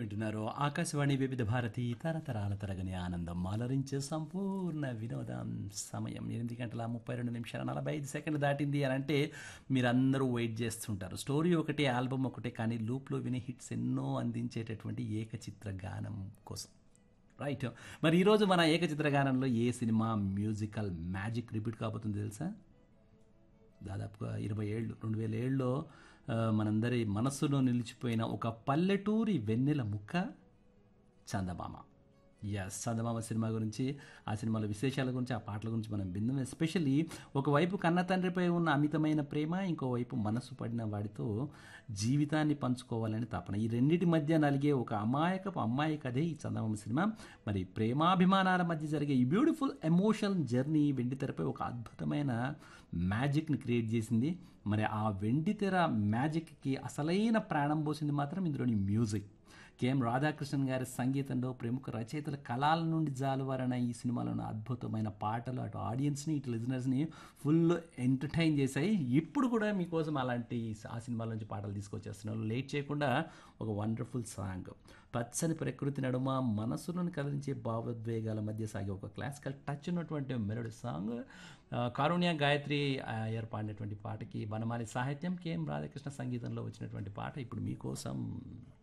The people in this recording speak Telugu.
వింటున్నారు ఆకాశవాణి వివిధ భారతి తరతరాల తరగని ఆనందం అలరించే సంపూర్ణ వినోదం సమయం ఎనిమిది గంటల ముప్పై రెండు నిమిషాల నలభై ఐదు సెకండ్ దాటింది అని అంటే మీరందరూ వెయిట్ చేస్తుంటారు స్టోరీ ఒకటే ఆల్బమ్ ఒకటే కానీ లూప్లో వినే హిట్స్ ఎన్నో అందించేటటువంటి ఏకచిత్ర గానం కోసం రైట్ మరి ఈరోజు మన ఏకచిత్ర గానంలో ఏ సినిమా మ్యూజికల్ మ్యాజిక్ రిపీట్ కాబోతుంది తెలుసా దాదాపుగా ఇరవై ఏళ్ళు రెండు వేల ఏళ్ళలో ఆ, మనందరి మనస్సులో నిలిచిపోయిన ఒక పల్లెటూరి వెన్నెల ముక్క చందమామ ఎస్ చందమామ సినిమా గురించి ఆ సినిమాల విశేషాల గురించి ఆ పాటల గురించి మనం బిందం ఎస్పెషల్లీ ఒకవైపు కన్న తండ్రిపై ఉన్న అమితమైన ప్రేమ ఇంకోవైపు మనసు పడిన వాడితో జీవితాన్ని పంచుకోవాలని తపన ఈ రెండింటి మధ్య నలిగే ఒక అమాయకపు అమ్మాయి కథే ఈ చందమామ సినిమా మరి ప్రేమాభిమానాల మధ్య జరిగే ఈ బ్యూటిఫుల్ ఎమోషనల్ జర్నీ వెండితెరపై ఒక అద్భుతమైన మ్యాజిక్ని క్రియేట్ చేసింది మరి ఆ వెండితెర మ్యాజిక్కి అసలైన ప్రాణం పోసింది మాత్రం ఇందులోని మ్యూజిక్ కెఎం రాధాకృష్ణన్ గారి సంగీతంలో ప్రముఖ రచయితల కళల నుండి జాలువారన ఈ సినిమాలోని అద్భుతమైన పాటలు అటు ఆడియన్స్ని ఇటు లిజనర్స్ని ఫుల్ ఎంటర్టైన్ చేశాయి ఇప్పుడు కూడా మీకోసం అలాంటి ఆ సినిమాల నుంచి పాటలు తీసుకొచ్చేస్తున్నారు లేట్ చేయకుండా ఒక వండర్ఫుల్ సాంగ్ పచ్చని ప్రకృతి నడుమ మనసులను కదిలించే భావోద్వేగాల మధ్య సాగే ఒక క్లాసికల్ టచ్ ఉన్నటువంటి మెలోడీ సాంగ్ ఆ, కారుణ్య గాయత్రి అయ్యర్ పాడినటువంటి పాటకి వనమాలి సాహిత్యం కెఎం రాధాకృష్ణ సంగీతంలో వచ్చినటువంటి పాట ఇప్పుడు మీకోసం